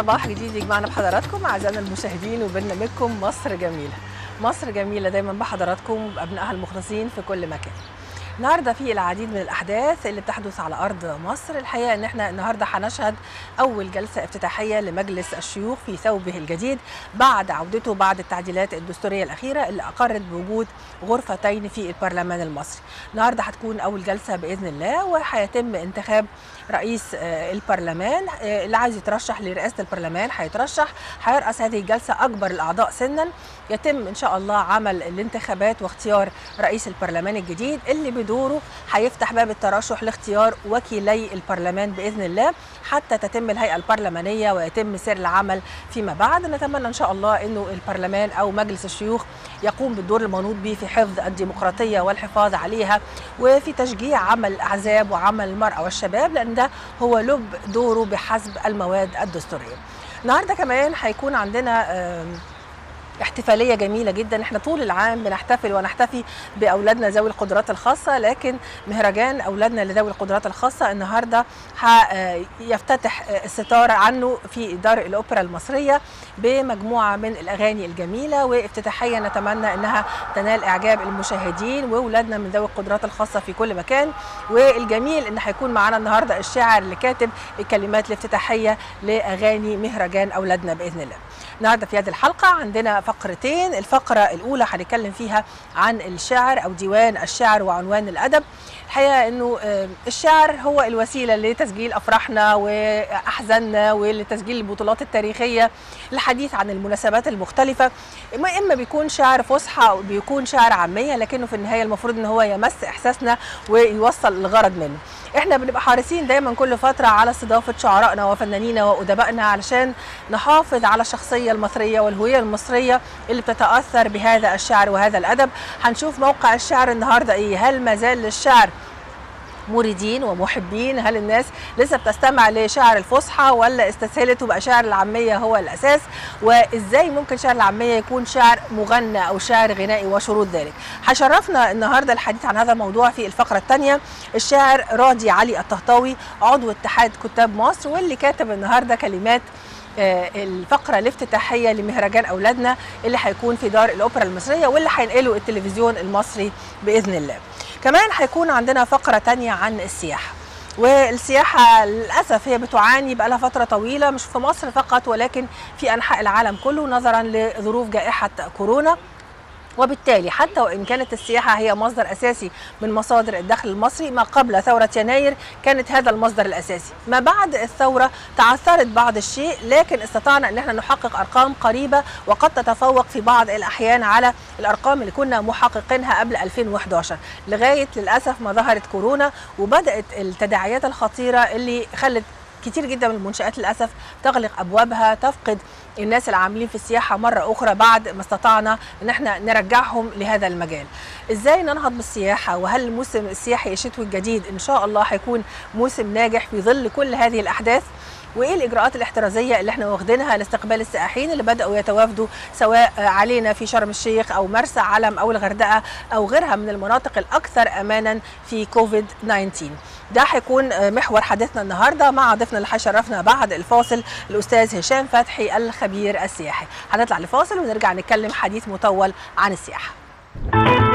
صباح جديد يجمعنا بحضراتكم اعزائنا المشاهدين وبرنامجكم مصر جميله مصر جميله دايما بحضراتكم بابنائها المخلصين في كل مكان النهارده في العديد من الاحداث اللي بتحدث على ارض مصر الحقيقه ان احنا النهارده هنشهد اول جلسه افتتاحيه لمجلس الشيوخ في ثوبه الجديد بعد عودته بعد التعديلات الدستوريه الاخيره اللي اقرت بوجود غرفتين في البرلمان المصري النهارده هتكون اول جلسه باذن الله وهيتم انتخاب رئيس البرلمان اللي عايز يترشح لرئاسه البرلمان هيترشح هيرأس هذه الجلسه اكبر الاعضاء سنا يتم ان شاء الله عمل الانتخابات واختيار رئيس البرلمان الجديد اللي بدوره هيفتح باب الترشح لاختيار وكيلي البرلمان باذن الله حتى تتم الهيئه البرلمانيه ويتم سير العمل فيما بعد نتمنى ان شاء الله انه البرلمان او مجلس الشيوخ يقوم بالدور المنوط به في حفظ الديمقراطيه والحفاظ عليها وفي تشجيع عمل الاحزاب وعمل المراه والشباب لان ده هو لب دوره بحسب المواد الدستوريه. النهارده كمان هيكون عندنا احتفاليه جميله جدا احنا طول العام بنحتفل ونحتفي باولادنا ذوي القدرات الخاصه لكن مهرجان اولادنا لذوي القدرات الخاصه النهارده يفتتح الستار عنه في دار الاوبرا المصريه بمجموعه من الاغاني الجميله وافتتاحيه نتمنى انها تنال اعجاب المشاهدين واولادنا من ذوي القدرات الخاصه في كل مكان والجميل ان هيكون معانا النهارده الشاعر اللي كاتب الكلمات الافتتاحيه لاغاني مهرجان اولادنا باذن الله النهارده في هذه الحلقه عندنا فقرتين الفقره الاولى هنتكلم فيها عن الشعر او ديوان الشعر وعنوان الادب الحقيقه انه الشعر هو الوسيله لتسجيل افراحنا واحزاننا ولتسجيل البطولات التاريخيه الحديث عن المناسبات المختلفه اما اما بيكون شعر فصحى او بيكون شعر عاميه لكنه في النهايه المفروض ان هو يمس احساسنا ويوصل الغرض منه احنا بنبقى حريصين دايما كل فتره على استضافه شعرائنا وفنانينا وادبائنا علشان نحافظ على الشخصيه المصريه والهويه المصريه اللي بتتاثر بهذا الشعر وهذا الادب هنشوف موقع الشعر النهارده ايه هل ما زال للشعر مريدين ومحبين هل الناس لسه بتستمع لشعر الفصحى ولا استسهلت وبقى شعر العاميه هو الاساس وازاي ممكن شعر العاميه يكون شعر مغنى او شعر غنائي وشروط ذلك هشرفنا النهارده الحديث عن هذا الموضوع في الفقره الثانيه الشاعر راضي علي الطهطاوي عضو اتحاد كتاب مصر واللي كاتب النهارده كلمات الفقرة الافتتاحية لمهرجان أولادنا اللي هيكون في دار الأوبرا المصرية واللي هينقله التلفزيون المصري بإذن الله كمان هيكون عندنا فقرة تانية عن السياحة والسياحة للأسف هي بتعاني بقالها فترة طويلة مش في مصر فقط ولكن في أنحاء العالم كله نظرا لظروف جائحة كورونا وبالتالي حتى وان كانت السياحه هي مصدر اساسي من مصادر الدخل المصري ما قبل ثوره يناير كانت هذا المصدر الاساسي ما بعد الثوره تعثرت بعض الشيء لكن استطعنا ان احنا نحقق ارقام قريبه وقد تتفوق في بعض الاحيان على الارقام اللي كنا محققينها قبل 2011 لغايه للاسف ما ظهرت كورونا وبدات التداعيات الخطيره اللي خلت كتير جدا من المنشآت للأسف تغلق أبوابها تفقد الناس العاملين في السياحة مرة أخرى بعد ما استطعنا أن احنا نرجعهم لهذا المجال إزاي ننهض بالسياحة وهل الموسم السياحي الشتوي الجديد إن شاء الله هيكون موسم ناجح في ظل كل هذه الأحداث وايه الاجراءات الاحترازيه اللي احنا واخدينها لاستقبال السائحين اللي بداوا يتوافدوا سواء علينا في شرم الشيخ او مرسى علم او الغردقه او غيرها من المناطق الاكثر امانا في كوفيد 19 ده هيكون محور حديثنا النهارده مع ضيفنا اللي هيشرفنا بعد الفاصل الاستاذ هشام فتحي الخبير السياحي هنطلع لفاصل ونرجع نتكلم حديث مطول عن السياحه